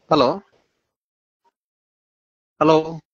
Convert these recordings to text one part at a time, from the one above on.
Hello hello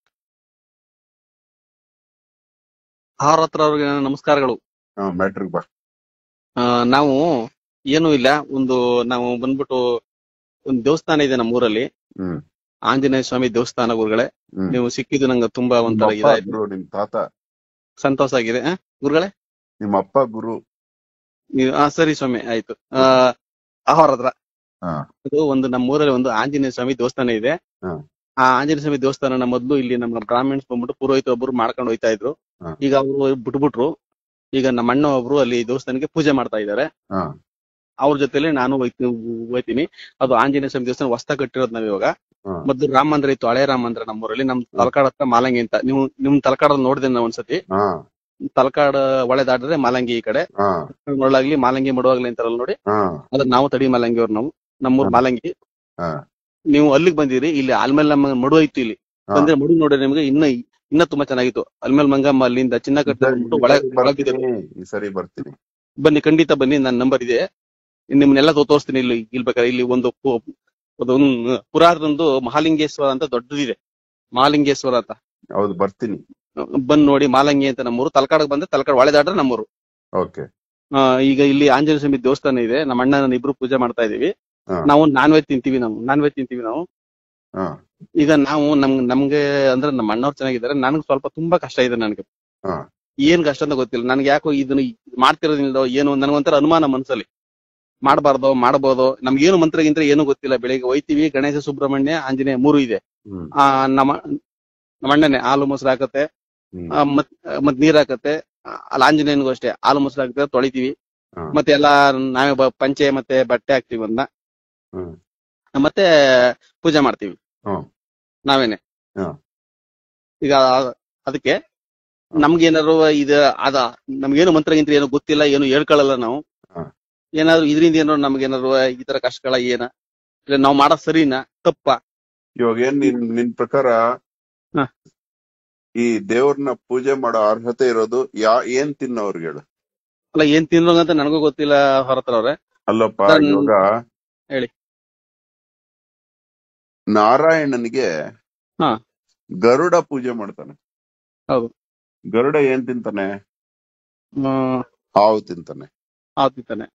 R ಹತ್ರ ಅವ್ರಿಗೆ ನಮಸ್ಕಾರಗಳು ಹಾ ಮ್ಯಾಟ್ರಿಕ್ ಬಾ ಆ, ನಾವು ಏನು ಇಲ್ಲ ಒಂದು ನಾವು ಬಂದ್ಬಿಟ್ಟು ಒಂದು ದೇವಸ್ಥಾನ ಇದೆ ನಮ್ಮ ಊರಲ್ಲಿ ಹ್ಮ್ ಆಂಜನೇಯ ಸ್ವಾಮಿ ದೇವಸ್ಥಾನ ಗುರುಗಳೇ ಹ್ಮ್ ನೀವು ಸಿಕ್ಕಿದ್ದು ನಂಗೆ ತುಂಬಾ ನಿಮ್ಮ ಒಂಥರ ಅಪ್ಪ ಇದಾಯ್ತು ಗುರು ನಿಮ್ ತಾತ ಸಂತೋಷ ಆಗಿದೆ ಆ, ಗುರುಗಳೇ ನಿಮ್ಮ ಅಪ್ಪ ಗುರು ನೀವು ಆ ಸರಿ ಸ್ವಾಮಿ ಆಯ್ತು ಆ ಆಹಾರ ಹತ್ರ ಹಾ ಅದು ಒಂದು ನಮ್ಮ ಊರಲ್ಲಿ ಒಂದು ಆಂಜನೇಯ ಸ್ವಾಮಿ ದೇವಸ್ಥಾನ ಇದೆ ಹಾ. ಆ ಆಂಜನೇಯ ಸ್ವಾಮಿ ದೇವಸ್ಥಾನ ಮೊದಲು ಇಲ್ಲಿ ನಮ್ಮ ಬ್ರಾಹ್ಮಣ್ಸ್ ಬಂದ್ಬಿಟ್ಟು ಪುರೋಹಿತ ಒಬ್ರು ಮಾಡ್ಕೊಂಡು ಹೋಯ್ತಾ ಇದ್ರು ಹಾ. ಈಗ ಅವರು ಬಿಟ್ಬಿಟ್ರು ಈಗ ನಮ್ಮ ಅಣ್ಣ ಒಬ್ರು ಅಲ್ಲಿ ದೇವಸ್ಥಾನಕ್ಕೆ ಪೂಜೆ ಮಾಡ್ತಾ ಇದ್ದಾರೆ ಹಾ ಅವ್ರ ಜೊತೆಲಿ ನಾನು ಹೋಯ್ತೀನಿ ಹೋಯ್ತೀನಿ ಅದು ಆಂಜನೇಯ ಸ್ವಾಮಿ ದೇವಸ್ಥಾನ ಹೊಸ್ತಾ ಕಟ್ಟಿರೋದು ನಾವ್ ಇವಾಗ ಹಾ ಮೊದ್ಲು ರಾಮ ಮಂದಿರ ಇತ್ತು ಹಳೆ ರಾಮ ಮಂದಿರ ನಮ್ಮೂರಲ್ಲಿ ನಮ್ ತಲಕಾಡ್ ಹತ್ರ ಮಾಲಂಗಿ ಅಂತ ನೀವು ನಿಮ್ ತಲಕಾಡಲ್ಲಿ ನೋಡಿದೆ ನಾವು ಒಂದ್ಸತಿ ಹಾ ತಲಕಾಡ್ ಒಳೆ ದಾಟಿದ್ರೆ ಮಾಲಂಗಿ ಈ ಕಡೆ ಹಾ ಒಳಗ್ಲಿ ಮಾಲಂಗಿ ಮಡುವಾಗ್ಲಿ ಅಂತಾರಲ್ಲ ನೋಡಿ ಹಾ ಅದ್ರ ನಾವು ತಡಿ ಮಾಲಂಗಿ ಅವ್ರು ನಾವು ನಮ್ಮೂರ್ ಹಾ. ಮಾಲಂಗಿ ಹಾ ನೀವು ಅಲ್ಲಿಗೆ ಬಂದಿರಿ ಇಲ್ಲಿ ಆಲ್ಮೇಲ್ ನಮ್ಮ ಮಡು ಇತ್ತು ಇಲ್ಲಿ ಹಾ. ಬಂದ್ರೆ ಮಡು ನೋಡ್ರಿ ನಿಮ್ಗೆ ಇನ್ನ ಇನ್ನ ತುಂಬಾ ಚೆನ್ನಾಗಿತ್ತು ಅಲ್ಮೇಲ್ ಮಂಗಮ್ಮ ಅಲ್ಲಿಂದ ಚಿನ್ನ ಈ ಕಟ್ಟ ಸರಿ- ಒಳಗೆ ಈ ಸರಿ ಬರ್ತೀನಿ ಈ ಸರಿ ಬರ್ತೀನಿ ಬನ್ನಿ ಖಂಡಿತ ಬನ್ನಿ ನನ್ನ ನಂಬರ್ ಇದೆ ನಿಮ್ನೆಲ್ಲ ತೋ- ತೋರಿಸ್ತೀನಿ ಇಲ್ಲಿ ಇಲ್ಲಿ ಬೇಕಾದ್ರೆ ಇಲ್ಲಿ ಒಂದು ಪು- ಅದೊಂದು ಪುರಾತನದ್ದು ಮಹಾಲಿಂಗೇಶ್ವರ ಅಂತ ದೊಡ್ಡದಿದೆ ಮಹಾಲಿಂಗೇಶ್ವರ ಅಂತ ಹೌದು ಬರ್ತೀನಿ ಬಂದ್ ನೋಡಿ ಮಾಲಂಗಿ ಅಂತ ನಮ್ಮೂರು ತಲಕಾಡಕ್ ಬಂದ್ರೆ ತಲಕಾಡ್ ಒಳೆದಾಡ್ರೆ ನಮ್ಮೂರು ಓಕೆ ಆ, ಈಗ ಇಲ್ಲಿ ಆಂಜನೇಯ ಸ್ವಾಮಿ ದೇವಸ್ಥಾನ ಇದೆ ನಮ್ಮ ಅಣ್ಣ ನಾನು ಇಬ್ರು ಪೂಜೆ ಮಾಡ್ತಾ ಇದೀವಿ ಹಾ. ನಾವು ನಾನ್ ವೆಜ್ ತಿಂತೀವಿ ನಾವು ನಾನ್ ವೆಜ್ ತಿಂತೀವಿ ನಾವು ಹಾ ಈಗ ನಾವು ನಮ್ ನಮ್ಗೆ ಅಂದ್ರೆ ನಮ್ಮ ಅಣ್ಣವ್ರು ಚೆನ್ನಾಗಿದ್ದಾರೆ ನನ್ಗೆ ಸ್ವಲ್ಪ ತುಂಬಾ ಕಷ್ಟ ಇದೆ ನನಗೆ ಹಾ ಏನ್ ಕಷ್ಟ ಅಂತ ಗೊತ್ತಿಲ್ಲ ನನ್ಗೆ ಯಾಕೋ ಇದನ್ನ ಮಾಡ್ತಿರೋದ್ರಿಂದ ಏನು ನನಗೊಂಥರ ಅನುಮಾನ ಮನ್ಸಲ್ಲಿ ಮಾಡಬಾರ್ದು ಮಾಡಬಹುದು ನಮ್ಗೇನು ಮಂತ್ರಗಿಂತ ಏನು ಗೊತ್ತಿಲ್ಲ ಬೆಳಿಗ್ಗೆ ಹೋಯ್ತಿವಿ ಗಣೇಶ ಸುಬ್ರಹ್ಮಣ್ಯ ಆಂಜನೇಯ ಮೂರು ಇದೆ ಹ್ಮ್ ಆ ನಮ್ಮ ನಮ್ಮ ಅಣ್ಣನೇ ಹಾಲು ಮೊಸರು ಹಾಕತ್ತೆ ಹ್ಮ್ ಆ, ಮತ್ ಮತ್ ನೀರ್ ಹಾಕತ್ತೆ ಆ, ಅಲ್ಲಿ ಆಂಜನೇಯನಿಗೂ ಅಷ್ಟೇ ಹಾಲು ಮೊಸರು ಹಾಕತ್ತೆ ತೊಳಿತೀವಿ ಹಾ. ಮತ್ತೆ ಎಲ್ಲಾ ನಾವೇ ಬ- ಪಂಚೆ ಮತ್ತೆ ಬಟ್ಟೆ ಹಾಕ್ತಿವಿ ಅದನ್ನ ಹ್ಮ್ ಮತ್ತೆ ಪೂಜೆ ಮಾಡ್ತೀವಿ ಹ್ಮ್ ನಾವೇನೆ ಹ್ಮ್. ಈಗ ಅದಕ್ಕೆ ನಮ್ಗೇನಾದ್ರು ಇದ ಅದ ನಮ್ಗೇನು ಮಂತ್ರಗಿಂತ ಏನು ಗೊತ್ತಿಲ್ಲ ಏನು ಹೇಳ್ಕೊಳ್ಳಲ್ಲ ನಾವು ಹ್ಮ್. ಏನಾದ್ರು ಇದರಿಂದ ಏನಾದ್ರು ನಮ್ಗೇನಾದ್ರು ಈ ತರ ಕಷ್ಟಗಳ ಏನ ಇಲ್ಲ ನಾವ್ ಮಾಡೋದ್ ಸರಿನಾ ತಪ್ಪ ಇವಾಗ ಏನ್ ನಿನ್ ನಿನ್ ಪ್ರಕಾರ ಹಾ. ಈ ದೇವ್ರನ್ನ ಪೂಜೆ ಮಾಡೋ ಅರ್ಹತೆ ಇರೋದು ಯಾ ಏನ್ ತಿನ್ನೋರ್ಗೆ ಹೇಳು ಅಲ್ಲ ಏನ್ ತಿನ್ನೋಂಗಂತ ನನಗೂ ಗೊತ್ತಿಲ್ಲ ಹೊರತ್ರ ಅವ್ರೆ ಅಲ್ಲಪ್ಪ ಸರ್, ಇವಾಗ ಹೇಳಿ. ನಾರಾಯಣನಿಗೆ ಹಾ. ಗರುಡ ಪೂಜೆ ಮಾಡ್ತಾನೆ ಹೌದು. ಗರುಡ ಏನ್ ತಿಂತಾನೆ ಹ್ಮ್ ಹಾವು ತಿಂತಾನೆ ಆಗ್ತಿತ್ತಾನೆ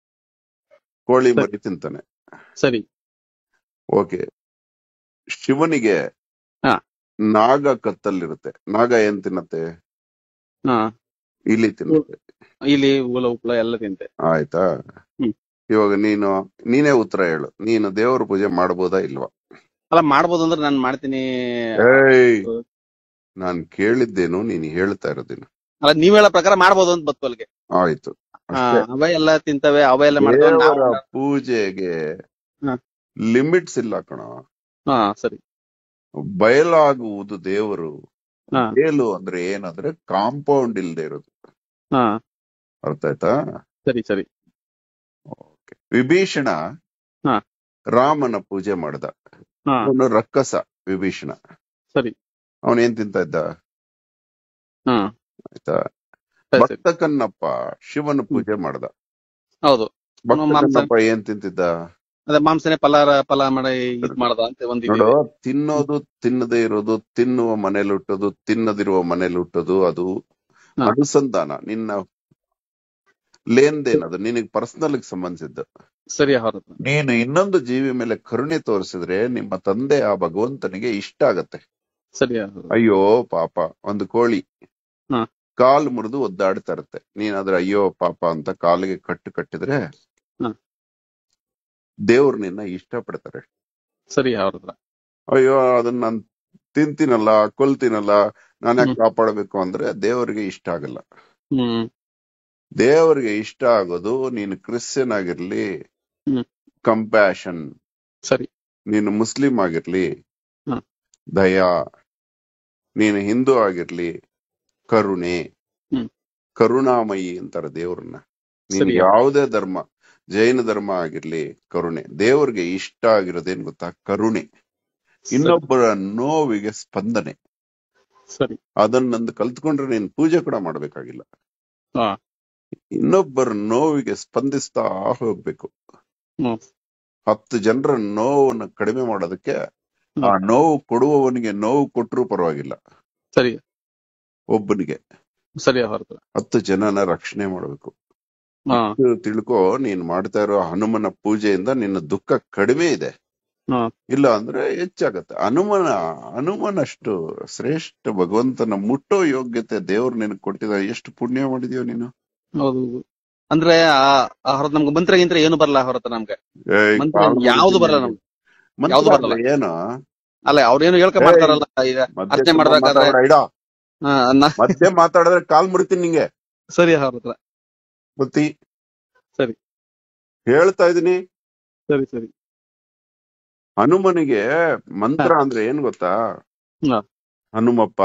ಕೋಳಿ ಸರಿ. ಮರಿ ತಿಂತಾನೆ ಸರಿ ಓಕೆ ಶಿವನಿಗೆ ಹಾ. ನಾಗ ಕತ್ತಲ್ಲಿರುತ್ತೆ ನಾಗ ಏನ್ ತಿನ್ನತ್ತೆ ಹಾ ಇಲಿ ತಿನ್ನತ್ತೆ ಇಲ್ಲಿ ಉಲ ಉಪ್ಳ ಎಲ್ಲ ತಿಂತೆ ಆಯ್ತಾ ಹ್ಮ್. ಇವಾಗ ನೀನು ನೀನೇ ಉತ್ತರ ಹೇಳು ನೀನು ದೇವರ ಪೂಜೆ ಮಾಡ್ಬೋದಾ ಇಲ್ವಾ ಅಲ್ಲ ಮಾಡ್ಬೋದು ಅಂದ್ರೆ ನಾನ್ ಮಾಡ್ತೀನಿ ಏಯ್ ನಾನ್ ಕೇಳಿದ್ದೇನು ನೀನ್ ಹೇಳ್ತಾ ಇರೋದೇನು ಅಲ್ಲ ನೀವ್ ಹೇಳೋ ಪ್ರಕಾರ ಮಾಡ್ಬೋದು ಅಂತ ಬತ್ತು ಅಲ್ಲಿಗೆ ಆಯ್ತು ಹಾ, ಅಷ್ಟೇ. ಅವೇ ಎಲ್ಲ ತಿಂತವೆ ಅವೇ ಎಲ್ಲ ಮಾಡ್ತವೆ ನಾವು ದೇವರ ಪೂಜೆಗೆ ಹಾ. ಲಿಮಿಟ್ಸ್ ಇಲ್ಲ ಕಣ ಹಾ ಸರಿ ಬಯಲಾಗುವುದು ದೇವರು ಹಾ. ಬೇಲು ಅಂದ್ರೆ ಏನಂದ್ರೆ ಕಾಂಪೌಂಡ್ ಇಲ್ದೆ ಇರೋದು ಹಾ ಅರ್ಥ ಆಯ್ತಾ ಸರಿ ಸರಿ Okay. ವಿಭೀಷಣ ಹಾ. ರಾಮನ ಪೂಜೆ ಮಾಡ್ದ ಹಾ ಅವನು ರಕ್ಕಸ ವಿಭೀಷಣ ಸರಿ ಅವನೇನ್ ತಿಂತ ಇದ್ದ ಹಾ ಆಯ್ತಾ ಸರಿ ಸರಿ ಭಕ್ತ ಕನ್ನಪ್ಪ ಶಿವನ ಪೂಜೆ ಮಾಡ್ದ ಹೌದು ಭಕ್ತ ಮಾಂಸ. ಕನ್ನಪ್ಪ ಏನ್ ತಿಂತಿದ್ದ ಅದೇ ಮಾಂಸನೆ ಪಲಾರ ಫಲ ಮಾಡಿ ಇದ್ ಮಾಡ್ದ ಅಂತ ಒಂದ್ ನೋಡು ಇದಿದೆ. ತಿನ್ನೋದು ತಿನ್ನದೇ ಇರೋದು ತಿನ್ನುವ ಮನೇಲಿ ಹುಟ್ಟೋದು ತಿನ್ನದಿರುವ ಮನೇಲಿ ಹುಟ್ಟೋದು ಅದು ಹಾ. ಅನುಸಂಧಾನ ನಿನ್ನ ಲೇನ್ ದೇನ್ ಅದು ನಿನಗೆ ಪರ್ಸನಲ್ ಸಂಬಂಧಿಸಿದ್ದು ಸರಿ ಹೌದು ನೀನು ಇನ್ನೊಂದು ಜೀವಿ ಮೇಲೆ ಕರುಣೆ ತೋರಿಸಿದ್ರೆ ನಿಮ್ಮ ತಂದೆ ಆ ಭಗವಂತನಿಗೆ ಇಷ್ಟ ಆಗತ್ತೆ ಸರಿ ಹೌದು ಅಯ್ಯೋ ಪಾಪ ಒಂದು ಕೋಳಿ ಹಾ. ಕಾಲು ಮುರಿದು ಒದ್ದಾಡ್ತಾ ಇರುತ್ತೆ ನೀನಾದ್ರೆ ಅಯ್ಯೋ ಪಾಪ ಅಂತ ಕಾಲಿಗೆ ಕಟ್ಟು ಕಟ್ಟಿದ್ರೆ ಹಾ. ದೇವ್ರು ನಿನ್ನ ಇಷ್ಟ ಪಡ್ತಾರೆ ಸರಿ ಹೌದು ಅಯ್ಯೋ ಅದನ್ನ ನಾನ್ ತಿಂತೀನಲ್ಲ ಕೊಲ್ತೀನಲ್ಲ ನಾನೇ ಹ್ಮ್. ಕಾಪಾಡಬೇಕು ಅಂದ್ರೆ ದೇವರಿಗೆ ಇಷ್ಟ ಆಗಲ್ಲ ಹ್ಮ್ ದೇವರಿಗೆ ಇಷ್ಟ ಆಗೋದು ನೀನು ಕ್ರಿಶ್ಚಿಯನ್ ಆಗಿರ್ಲಿ ಹ್ಮ್. ಕಂಪ್ಯಾಷನ್ ಸರಿ ನೀನು ಮುಸ್ಲಿಂ ಆಗಿರ್ಲಿ ಹ್ಮ್. ದಯಾ ನೀನು ಹಿಂದೂ ಆಗಿರ್ಲಿ ಕರುಣೆ ಹ್ಮ್. ಕರುಣಾಮಯಿ ಅಂತಾರೆ ದೇವ್ರನ್ನ ನೀನು ಸರಿ. ಯಾವುದೇ ಧರ್ಮ ಜೈನ ಧರ್ಮ ಆಗಿರ್ಲಿ ಕರುಣೆ ದೇವರಿಗೆ ಇಷ್ಟ ಆಗಿರೋದೇನ್ ಗೊತ್ತಾ ಕರುಣೆ ಇನ್ನೊಬ್ಬರ ನೋವಿಗೆ ಸ್ಪಂದನೆ ಸರಿ ಅದನ್ನೊಂದು ಕಲ್ತ್ಕೊಂಡ್ರೆ ನೀನ್ ಪೂಜೆ ಕೂಡ ಮಾಡ್ಬೇಕಾಗಿಲ್ಲ ಹಾ. ಇನ್ನೊಬ್ಬರ ನೋವಿಗೆ ಸ್ಪಂದಿಸ್ತಾ ಹೋಗ್ಬೇಕು ಹ್ಮ್ ಹತ್ತು ಜನರ ನೋವನ್ನು ಕಡಿಮೆ ಮಾಡೋದಕ್ಕೆ ಆ ನೋವು ಕೊಡುವವನಿಗೆ ನೋವು ಕೊಟ್ಟರು ಪರವಾಗಿಲ್ಲ ಸರಿ ಒಬ್ಬನಿಗೆ ಸರಿ ಹೊರತು ಹತ್ತು ಜನನ ರಕ್ಷಣೆ ಮಾಡಬೇಕು ಹಾ ಇದು ತಿಳ್ಕೊ ನೀನ್ ಮಾಡ್ತಾ ಇರೋ ಹನುಮನ ಪೂಜೆಯಿಂದ ನಿನ್ನ ದುಃಖ ಕಡಿಮೆ ಇದೆ ಹಾ. ಇಲ್ಲ ಅಂದ್ರೆ ಹೆಚ್ಚಾಗತ್ತೆ ಹನುಮನ ಹನುಮನಷ್ಟು ಶ್ರೇಷ್ಠ ಭಗವಂತನ ಮುಟ್ಟೋ ಯೋಗ್ಯತೆ ದೇವ್ರು ನಿನಗೆ ಕೊಟ್ಟಿದ ಎಷ್ಟು ಪುಣ್ಯ ಮಾಡಿದ್ಯೋ ನೀನು ಹೌದು ಅಂದ್ರೆ ಆ- ಆ ಹೊರತು ನಮ್ಗೆ ಮಂತ್ರ ಗಿಂತ್ರ ಏನು ಬರಲ್ಲ ಹೊರತು ನಮ್ಗೆ ಏಯ್, ಮಂತ್ರ ಕಾಲ್ ಯಾವ್ದು ಮುರಿತೀನಿ ಬರಲ್ಲ ನಾನು. ನಮ್ಗೆ ಮಂತ್ರ ಯಾವ್ದು ಬರಲ್ಲ. ಅಂದ್ರೆ ಏನು ಅಲ್ಲ ಅವ್ರೇನು ಹೇಳ್ಕೊಂಡ್ ಏಯ್. ಮಾಡ್ತಾರಲ್ಲ ಈಗ ಮಧ್ಯೆ ಅರ್ಚನೆ ತುಂಬಾ ಮಾಡ್ಬೇಕಾದ್ರೆ- ಮಾತಾಡ್ಬೇಡ, ಇಡ. ಹಾ, ಅನ್ನ ಮಧ್ಯೆ ಮಾತಾಡಿದ್ರೆ ಕಾಲ್ ಮುರಿತೀನಿ ನಿಂಗೆ ಸರಿ ಹೊರತ್ರ ಬುತ್ತಿ ಸರಿ. ಹೇಳ್ತಾ ಇದೀನಿ ಸರಿ ಸರಿ ಹನುಮನಿಗೆ ಮಂತ್ರ ಅಂದ್ರೆ ಏನ್ ಗೊತ್ತಾ ಹಾ. ಹನುಮಪ್ಪ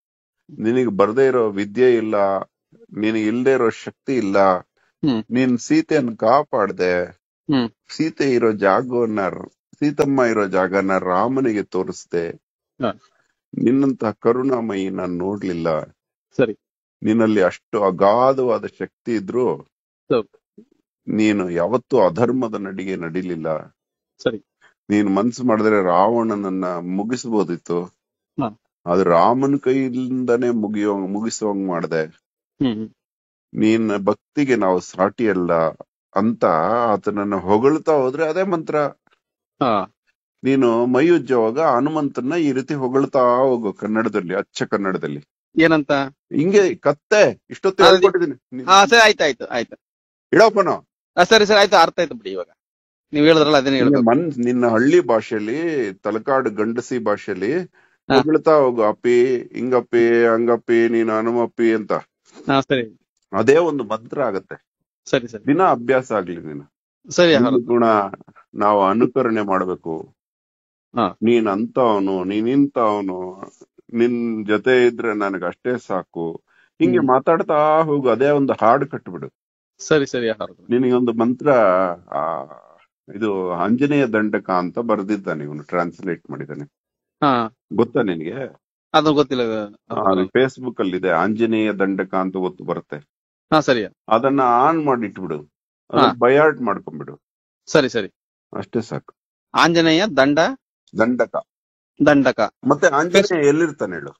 ನಿನಗೆ ಬರ್ದೇ ಇರೋ ವಿದ್ಯೆ ಇಲ್ಲ ನಿನಗೆ ಇಲ್ದೇ ಇರೋ ಶಕ್ತಿ ಇಲ್ಲ ಹ್ಮ್. ನೀನ್ ಸೀತೆಯನ್ನು ಕಾಪಾಡ್ದೆ ಹ್ಮ್. ಸೀತೆ ಇರೋ ಜಾಗವನ್ನ ಸೀತಮ್ಮ ಇರೋ ಜಾಗನ ರಾಮನಿಗೆ ತೋರಿಸ್ದೆ ಹಾ. ನಿನ್ನಂತಹ ಕರುಣಾಮಯಿ ನಾನ್ ನೋಡ್ಲಿಲ್ಲ ಸರಿ ನಿನ್ನಲ್ಲಿ ಅಷ್ಟು ಅಗಾಧವಾದ ಶಕ್ತಿ ಇದ್ರು ಹೌದು. ನೀನು ಯಾವತ್ತೂ ಅಧರ್ಮದ ನಡಿಗೆ ನಡಿಲಿಲ್ಲ ಸರಿ ನೀನ್ ಮನ್ಸು ಮಾಡಿದ್ರೆ ರಾವಣನನ್ನ ಮುಗಿಸಬಹುದಿತ್ತು ಹಾ. ಆದ್ರೆ ರಾಮನ ಕೈಯಿಂದಾನೇ ಮುಗಿಯೋ ಮುಗಿಸುವಂಗ್ ಮಾಡ್ದೆ ಹ್ಮ್ ಹ್ಮ್. ನೀನ್ ಭಕ್ತಿಗೆ ನಾವು ಸಾಟಿ ಅಲ್ಲ ಅಂತ ಆತನನ್ನ ಹೊಗಳ್ತಾ ಹೋದ್ರೆ ಅದೇ ಮಂತ್ರ ಹಾ ನೀನು ಮೈ ಉಜ್ಜುವಾಗ ಹನುಮಂತನ ಈ ರೀತಿ ಹೊಗಳ್ತಾ ಹೋಗು ಕನ್ನಡದಲ್ಲಿ ಅಚ್ಚ ಕನ್ನಡದಲ್ಲಿ ಏನಂತ ಹಿಂಗೆ ಕತ್ತೆ ಇಷ್ಟೊತ್ತು ಅದು- ಹೇಳ್ಕೊಟ್ಟಿದ್ದೀನಿ ನೀನ್ ಹಾ ಸರಿ ಆಯ್ತು ಆಯ್ತು ಆಯ್ತು ಇಡಪ್ಪನ ಆ, ಸರಿ ಸರಿ ಆಯ್ತು ಅರ್ಥ ಆಯ್ತು ಬಿಡಿ ಇವಾಗ ನೀವ್ ಹೇಳಿದ್ರಲ್ಲ ಅದನ್ನೇ ನಿನ್ನ ಹೇಳ್ಬೇಕು ಮನ್ ನಿನ್ನ ಹಳ್ಳಿ ಭಾಷೆಯಲ್ಲಿ ತಲಕಾಡು ಗಂಡಸಿ ಭಾಷೆಯಲ್ಲಿ ಹಾ. ಹೊಗಳ್ತಾ ಹೋಗು ಅಪ್ಪಿ ಹಿಂಗಪ್ಪಿ ಹಂಗಪ್ಪಿ ನೀನು ಹನುಮಪ್ಪಿ ಅಂತ ಹಾ ಸರಿ ಅದೇ ಒಂದು ಮಂತ್ರ ಆಗತ್ತೆ ಸರಿ ಸರಿ ದಿನ ಅಭ್ಯಾಸ ಆಗ್ಲಿ ನೀನು ಸರಿ ನಿನ್ನ ಹೊರತು ಗುಣ ನಾವು ಅನುಕರಣೆ ಮಾಡ್ಬೇಕು ಹಾ. ನೀನ್ ಅಂತವನು ನೀನ್ ಇಂತವನು ನಿನ್ ಜೊತೆ ಇದ್ರೆ ನನಗೆ ಅಷ್ಟೇ ಸಾಕು ಹಿಂಗೆ ಹ್ಮ್. ಮಾತಾಡ್ತಾ ಹೋಗು ಅದೇ ಒಂದು ಹಾಡು ಕಟ್ಬಿಡು ಸರಿ ಸರಿ ಹೊರತು ನಿನಗೆ ಒಂದು ಮಂತ್ರ ಆ ಇದು ಆಂಜನೇಯ ದಂಡಕ ಅಂತ ಬರ್ದಿದ್ದಾನೆ ಇವನು ಟ್ರಾನ್ಸ್ಲೇಟ್ ಮಾಡಿದ್ದಾನೆ ಹಾ ಗೊತ್ತಾ ನಿನಗೆ ಅದು ಗೊತ್ತಿಲ್ಲ ಅದು ಫೇಸ್ಬುಕ್ ಅಲ್ಲಿ ಇದೆ ಆಂಜನೇಯ ದಂಡಕ ಅಂತ ಗೊತ್ತು ಬರುತ್ತೆ ಹಾ ಸರಿ ಅದನ್ನ ಆನ್ ಮಾಡಿ ಇಟ್ಬಿಡು ಹಾ. ಬಯಾರ್ಟ್ ಮಾಡ್ಕೊಂಡ್ಬಿಡು ಸರಿ ಸರಿ ಅಷ್ಟೇ ಸಾಕು ಆಂಜನೇಯ ದಂಡ ದಂಡಕ ದಂಡಕ ಮತ್ತೆ ಆಂಜನೇಯ ಎಲ್ಲಿರ್ತಾನೆ ಹೇಳು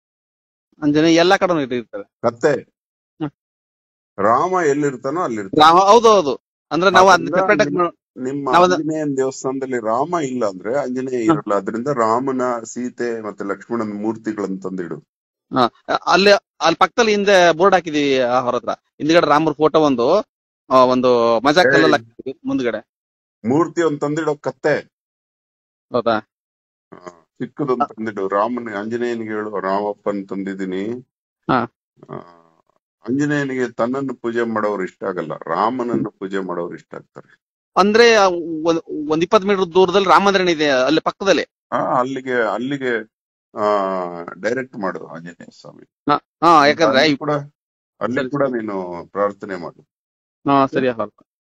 ಆಂಜನೇಯ ಎಲ್ಲಾ ಕಡೆ ಇರ್ತದೆ ಕತ್ತೆ ಹ್ಮ್. ರಾಮ ಎಲ್ಲಿರ್ತಾನೋ ಅಲ್ಲಿರ್ತಾನೆ ರಾಮ ಹೌದು ಹೌದು ಅಂದ್ರೆ ನಾವು ಅದನ್ನ ಅದ್ರಿಂದ ಸೆಪರೇಟ್ ಆಗಿ ನಿಮ್ಮ ನಾವದ- ಆಂಜನೇಯನ ದೇವಸ್ಥಾನದಲ್ಲಿ ರಾಮ ಇಲ್ಲ ಅಂದ್ರೆ ಆಂಜನೇಯ ಇರಲ್ಲ ಅದರಿಂದ ರಾಮನ ಸೀತೆ ಮತ್ತೆ ಲಕ್ಷ್ಮಣನ ಮೂರ್ತಿಗಳನ್ನ ತಂದಿಡು ಹಾ, ಅಲ್ಲಿ ಅಲ್ಲಿ ಪಕ್ಕದಲ್ಲಿ ಹಿಂದೆ ಬೋರ್ಡ್ ಹಾಕಿದೀವಿ ಆ ಹೊರ ಹತ್ರ ಹಿಂದ್ಗಡೆ ರಾಮರ್ ಫೋಟೋ ಒಂದು ಆ, ಒಂದು ಮಜಾ ಕಲ್ಲಲ್ಲಿ ಹಾಕಿದ್ವಿ ಮುಂದ್ಗಡೆ ಮೂರ್ತಿ ಒಂದ್ ತಂದಿಡೋ ಕತ್ತೆ ಹೌದಾ ಆ, ಚಿಕ್ಕದೊಂದ್ ತಂದಿಡು ರಾಮನ ಆಂಜನೇಯನಿಗೆ ಹೇಳು ರಾಮಪ್ಪನ್ ತಂದಿದ್ದೀನಿ ಹಾ. ಆ, ಆಂಜನೇಯನಿಗೆ ತನ್ನನ್ನು ಪೂಜೆ ಮಾಡೋರು ಇಷ್ಟ ಆಗಲ್ಲ ರಾಮನನ್ನು ಪೂಜೆ ಮಾಡೋರು ಇಷ್ಟ ಆಗ್ತಾರೆ ಅಂದ್ರೆ ಆ ಒಂದ್ ಒಂದ್ ಇಪ್ಪತ್ ಮೀಟರ್ ದೂರದಲ್ಲಿ ರಾಮ ಮಂದಿರ ಇದೆ ಅಲ್ಲಿ ಪಕ್ಕದಲ್ಲಿ ಆ ಅಲ್ಲಿಗೆ ಅಲ್ಲಿಗೆ ಆ ಡೈರೆಕ್ಟ್ ಮಾಡು ಆಂಜನೇಯ ಸ್ವಾಮಿ ಹಾ ಯಾಕಂದ್ರೆ ಅಲ್ಲಿ ಕೂಡ ಅಲ್ಲಿ ಸರಿ, ಕೂಡ ಸರಿ. ನೀನು ಪ್ರಾರ್ಥನೆ ಮಾಡು ಹಾ ಸರಿ ಹೊರ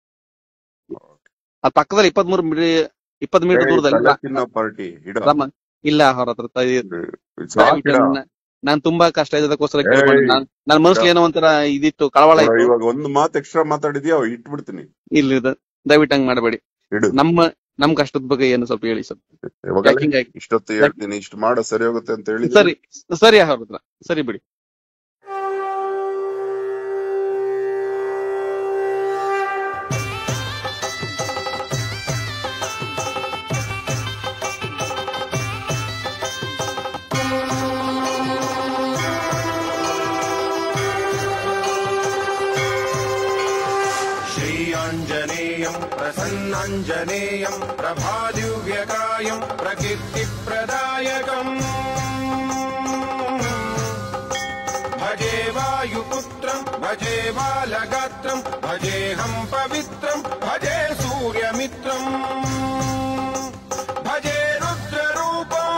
ಅಲ್ಲಿ ಪಕ್ಕದಲ್ಲಿ ಇಪ್ಪತ್ ಮೂರು ಇಪ್ಪತ್ ಮೀಟರ್ ದೂರದಲ್ಲಿ ತಲೆ ತಿನ್ನೋ ಪಾರ್ಟಿ ಇಡ ರಾಮ ಇಲ್ಲ ಹೊರ ಹತ್ರ ತ- ಸಾಕ್ ಇಡ. ದಯವಿಟ್ಟು ನಾನ್ ತುಂಬಾ ಕಷ್ಟ ಇದಕ್ಕೋಸ್ಕರ ಏಯ್. ಕೇಳ್ಕೊಂಡೆ ನಾನ್ ನನ್ನ ಮನಸ್ಸಲ್ಲಿ ಏನೋ ಒಂಥರ ಇದಿತ್ತು ಕಳವಳ ನೋಡು, ಇತ್ತು ಇವಾಗ ಒಂದು ಮಾತು ಎಕ್ಸ್ಟ್ರಾ ಮಾತಾಡಿದ್ಯಾ ಇಟ್ಬಿಡ್ತೀನಿ ಇಲ್ಲಿ ದಯವಿಟ್ಟು ಹಂಗ್ ಮಾಡಬೇಡಿ ಇಡು ನಮ್ಮ ನಮ್ ಕಷ್ಟದ ಬಗ್ಗೆ ಏನು ಸ್ವಲ್ಪ ಹೇಳಿ ಸ್ವಲ್ಪ ಇವಾಗ ಯಾಕೆ ಹಿಂಗಾಗಿ ಇಷ್ಟೊತ್ತು ಹೇಳ್ತೀನಿ ಇಷ್ಟು ಮಾಡ ಸರಿ ಹೋಗುತ್ತೆ ಅಂತ ಹೇಳಿ ಸರಿ ಸರಿ ಅವ್ರ ಹತ್ರ ಸರಿ ಬಿಡಿ श्रीयाञ्जनेयम् प्रसन्नाञ्जनेयम् प्रभादिव्यकायम् प्रकीर्तिप्रदायकम् भजे वायुपुत्रम् भजे बालगात्रम् भजेऽहम् पवित्रम् भजे सूर्यमित्रम् भजे रुद्ररूपम्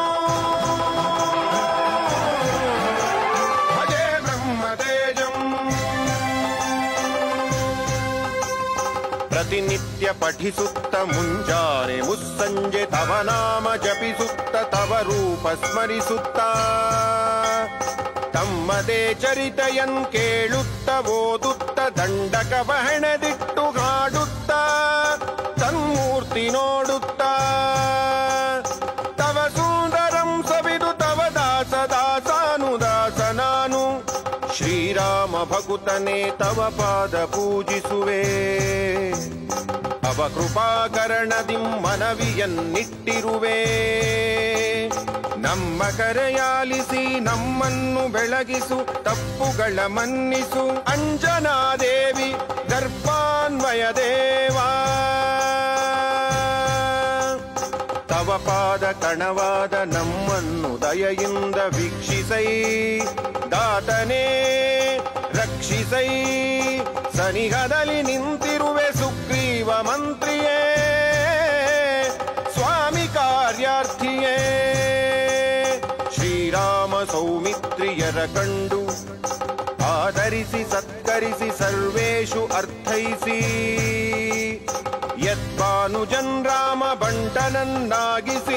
भजे ब्रह्मतेजम् ಪ್ರತಿನಿತ್ಯ ಪಠಿಸುತ್ತ ಮುಂಜಾನೆ ಮುಸ್ಸಂಜೆ ತವ ನಾಮ ಜಪಿಸುತ್ತ ತವ ರೂಪ ಸ್ಮರಿಸುತ್ತ ತಮ್ಮದೇ ಚರಿತೆಯನ್ ಕೇಳುತ್ತ ಓದುತ್ತ ದಂಡಕ ಬಹಣದಿಟ್ಟು ಹಾಡುತ್ತ ತನ್ಮೂರ್ತಿ ಮುತ್ತಿ ನೋಡುತ್ತಾ ತವ ಸುಂದರಂ ಸವಿದು ತವ ದಾಸ ದಾಸಾನುದಾಸ ನಾನು ಶ್ರೀರಾಮ ಭಕುತನೇ ತವ ಪಾದ ಪೂಜಿಸುವೆ ಅವ ಕೃಪಾಕರಣದಿ ಮನವಿಯನ್ನಿಟ್ಟಿರುವೆ ನಮ್ಮ ಕರೆಯಾಲಿಸಿ ನಮ್ಮನ್ನು ಬೆಳಗಿಸು ತಪ್ಪುಗಳ ಮನ್ನಿಸು ಅಂಜನಾದೇವಿ ಗರ್ಭಾನ್ವಯ ದೇವಾ ತವ ಪಾದ ಕಣವಾದ ನಮ್ಮನ್ನು ದಯೆಯಿಂದ ವೀಕ್ಷಿಸೈ ದಾತನೇ ರಕ್ಷಿಸೈ ಸನಿಹದಲ್ಲಿ ನಿಂತಿರುವೆ ಸುಗ್ರೀವ ಮಂತ್ರಿಯೇ ಸ್ವಾಮಿ ಕಾರ್ಯಾರ್ಥಿಯೇ ಶ್ರೀರಾಮ ಸೌಮಿತ್ರಿಯರ ಕಂಡು ಆದರಿಸಿ ಸತ್ಕರಿಸಿ ಸರ್ವೇಷು ಅರ್ಥೈಸಿ ಯದ್ಭಾನುಜನ್ ರಾಮ ಬಂಟನನ್ನಾಗಿಸಿ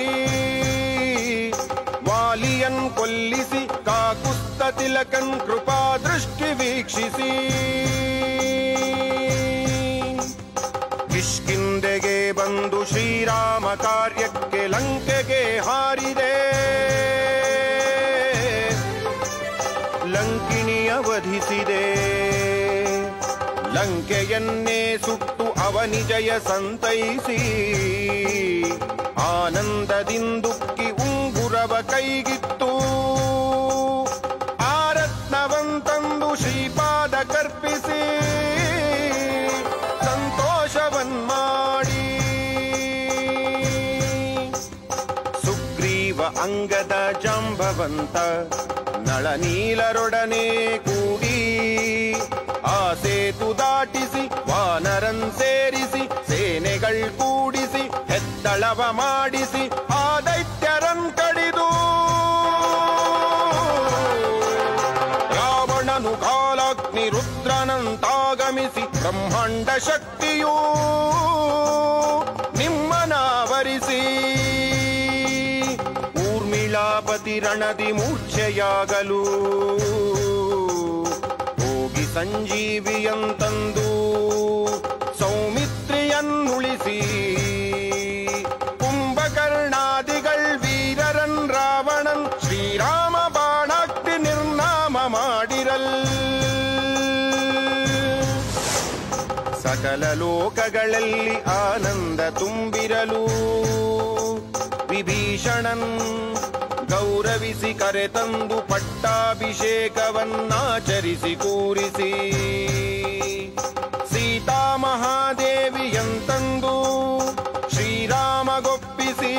ವಾಲಿಯನ್ ಕೊಲ್ಲಿಸಿ ಕಾಕುಸ್ತ ತಿಲಕನ್ ಕೃಪಾ ದೃಷ್ಟಿ ವೀಕ್ಷಿಸಿ ಕಿಷ್ಕಿಂದೆಗೆ ಬಂದು ಶ್ರೀರಾಮ ಕಾರ್ಯಕ್ಕೆ ಲಂಕೆಗೆ ಹಾರಿದೆ ಲಂಕಿಣಿಯ ವಧಿಸಿದೆ ಲಂಕೆಯನ್ನೇ ಸುಟ್ಟು ಅವನಿ ಜಯ ಸಂತೈಸಿ ಆನಂದದಿಂದುಕ್ಕಿ ಉಂಗುರವ ಕೈಗಿತ್ತು ಆರತ್ನವಂತಂದು ಶ್ರೀಪಾದ ಕರ್ಪಿಸಿ ಸಂತೋಷವನ್ ಮಾಡಿ ಸುಗ್ರೀವ ಅಂಗದ ಜಾಂಬವಂತ ನಳನೀಲರೊಡನೆ ಕೂಡಿ ಆ ಸೇತು ದಾಟಿಸಿ ವಾನರನ್ ಸೇರಿಸಿ ಸೇನೆಗಳ್ ಕೂಡಿಸಿ ಹೆತ್ತಳವ ಮಾಡಿಸಿ ಆ ದೈತ್ಯರನ್ ಕಡಿದು ರಾವಣನು ಕಾಲಾಗ್ನಿ ರುದ್ರನಂತಾಗಮಿಸಿ ಬ್ರಹ್ಮಾಂಡ ಶಕ್ತಿಯೂ ನಿಮ್ಮನಾವರಿಸಿ ಊರ್ಮಿಳಾಪತಿ ರಣದಿ ಮೂರ್ಛೆಯಾಗಲು ಹೋಗಿ ಸಂಜೀವಿಯಂತಂದು ಸೌಮಿತ್ರಿಯನ್ನುಳಿಸಿ ಕುಂಭಕರ್ಣಾದಿಗಳ್ ವೀರರನ್ ರಾವಣನ್ ಶ್ರೀರಾಮ ಬಾಣಾಗ್ತಿ ನಿರ್ನಾಮ ಮಾಡಿರಲ್ ಸಕಲ ಲೋಕಗಳಲ್ಲಿ ಆನಂದ ತುಂಬಿರಲು ವಿಭೀಷಣನ್ ಗೌರವಿಸಿ ಕರೆತಂದು ಪಟ್ಟಾಭಿಷೇಕವನ್ನಾಚರಿಸಿ ಕೂರಿಸಿ ಸೀತಾ ಮಹಾದೇವಿಯಂತಂದು ಶ್ರೀರಾಮಗೊಪ್ಪಿಸಿ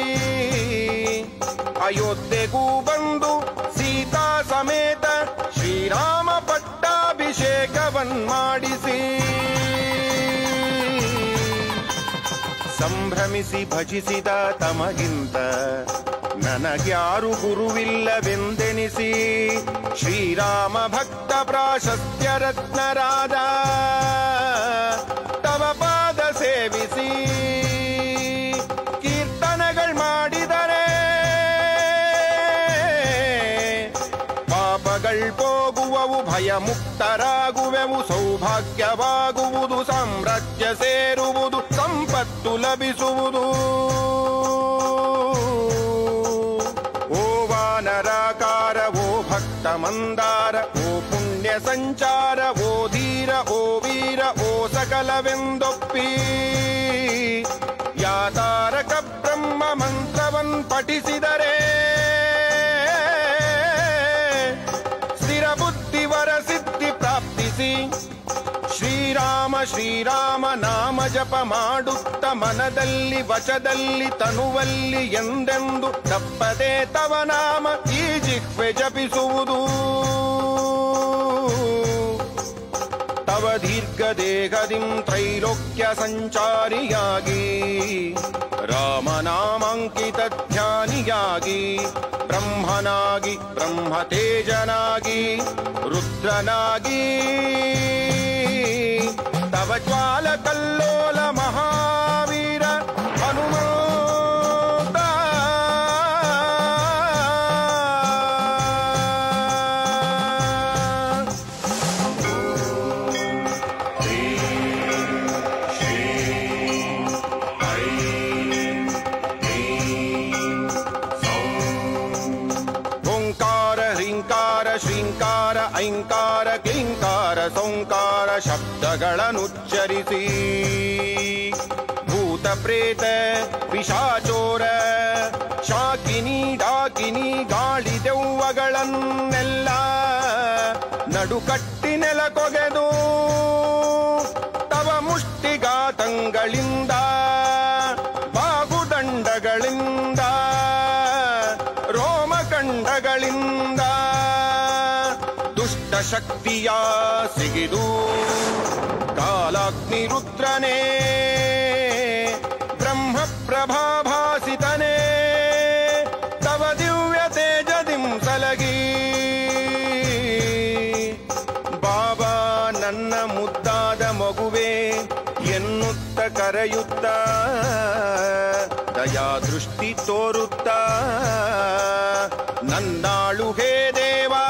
ಅಯೋಧ್ಯೆಗೂ ಬಂದು ಸೀತಾ ಸಮೇತ ಶ್ರೀರಾಮ ಪಟ್ಟಾಭಿಷೇಕವನ್ ಮಾಡಿಸಿ ಸಂಭ್ರಮಿಸಿ ಭಜಿಸಿದ ತಮಗಿಂತ ನನಗ್ಯಾರು ಗುರುವಿಲ್ಲವೆಂದೆನಿಸಿ ಶ್ರೀರಾಮ ಭಕ್ತ ಪ್ರಾಶಸ್ತ್ಯ ರತ್ನರಾದ ತವ ಪಾದ ಸೇವಿಸಿ ಕೀರ್ತನೆಗಳು ಮಾಡಿದರೆ ಪಾಪಗಳ್ ಹೋಗುವವು ಭಯ ಮುಕ್ತರಾಗುವೆವು ಸೌಭಾಗ್ಯವಾಗುವುದು ಸಾಮ್ರಾಜ್ಯ ಸೇರುವುದು ಸಂಪತ್ತು ಲಭಿಸುವುದು ಓ ವಾನರಾಕಾರ ಓ ಭಕ್ತ ಮಂದಾರ ಓ ಪುಣ್ಯ ಸಂಚಾರ ಓ ಧೀರ ಓ ವೀರ ಓ ಸಕಲವೆಂದೊಪ್ಪಿ ಯಾತಾರಕ ಬ್ರಹ್ಮ ಮಂತ್ರವನ್ ಪಠಿಸಿದರೆ ಸ್ಥಿರ ಬುದ್ಧಿವರ ಸಿದ್ಧಿ ಪ್ರಾಪ್ತಿಸಿ ಶ್ರೀರಾಮ ಶ್ರೀರಾಮ ನಾಮ ಜಪ ಮಾಡುತ್ತ ಮನದಲ್ಲಿ ವಚದಲ್ಲಿ ತನುವಲ್ಲಿ ಎಂದೆಂದು ತಪ್ಪದೆ ತವ ನಾಮ ಈ ಜಿಹ್ವೆ ಜಪಿಸುವುದು ತವ ದೀರ್ಘ ದೇಹದಿಂ ತ್ರೈಲೋಕ್ಯ ಸಂಚಾರಿಯಾಗಿ ರಾಮನಾಮಾಂಕಿತ ಧ್ಯಾನಿಯಾಗಿ ಬ್ರಹ್ಮನಾಗಿ ಬ್ರಹ್ಮ ತೇಜನಾಗಿ ರುದ್ರನಾಗಿ ತವ ಜ್ವಾಲ ಕಲ್ಲೋಲ ಮಹಾವೀರ ಹನುಮಂತ ಶ್ರೀ ಐ ಶ್ರೀಂಕಾರ ಐಂಕಾರ ಕ್ಲೀಂಕಾರ ಸೌಂಕಾರ ಶಬ್ದಗಳನ್ನುಚ್ಚರಿಸಿ ಭೂತ ಪ್ರೇತ ಪಿಶಾಚೋರ ಶಾಕಿನಿ ಡಾಕಿನಿ ಗಾಳಿ ದೆವ್ವಗಳನ್ನೆಲ್ಲ ನಡುಕಟ್ಟಿ ನೆಲ ಕೊಗೆದು ತವ ಮುಷ್ಟಿಗಾತಂಗಳಿಂದ ಬಾಗುದಂಡಗಳಿಂದ ರೋಮಕಂಡಗಳಿಂದ ದುಷ್ಟ ಶಕ್ತಿಯ ಸಿಗಿದು ಕಾಲಾಗ್ನಿ ರುದ್ರನೇ ಬ್ರಹ್ಮ ಪ್ರಭಾಭಾಸಿತನೇ ತವ ದಿವ್ಯ ತೇಜದಿಂ ಸಲಗಿ ಬಾಬಾ ನನ್ನ ಮುದ್ದಾದ ಮಗುವೆ ಎನ್ನುತ್ತ ಕರೆಯುತ್ತ ದಯಾ ದೃಷ್ಟಿ ತೋರುತ್ತ ನನ್ನಾಳು ಹೇ ದೇವಾ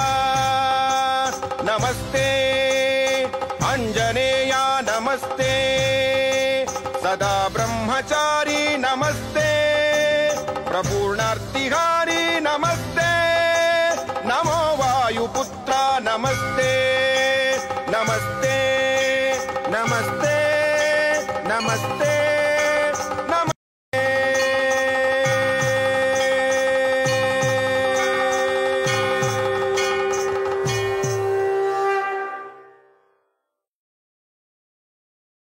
ನಮಸ್ತೆ ಅಂಜನೇಯ ನಮಸ್ತೆ ಸದಾ ಬ್ರಹ್ಮಚಾರಿ ನಮಸ್ತೆ ಪ್ರಪೂರ್ಣಾರ್ತಿಹಾರಿ ನಮಸ್ತೆ ನಮೋ ವಾಯುಪುತ್ರ ನಮಸ್ತೆ ನಮಸ್ತೆ ನಮಸ್ತೆ ನಮಸ್ತೆ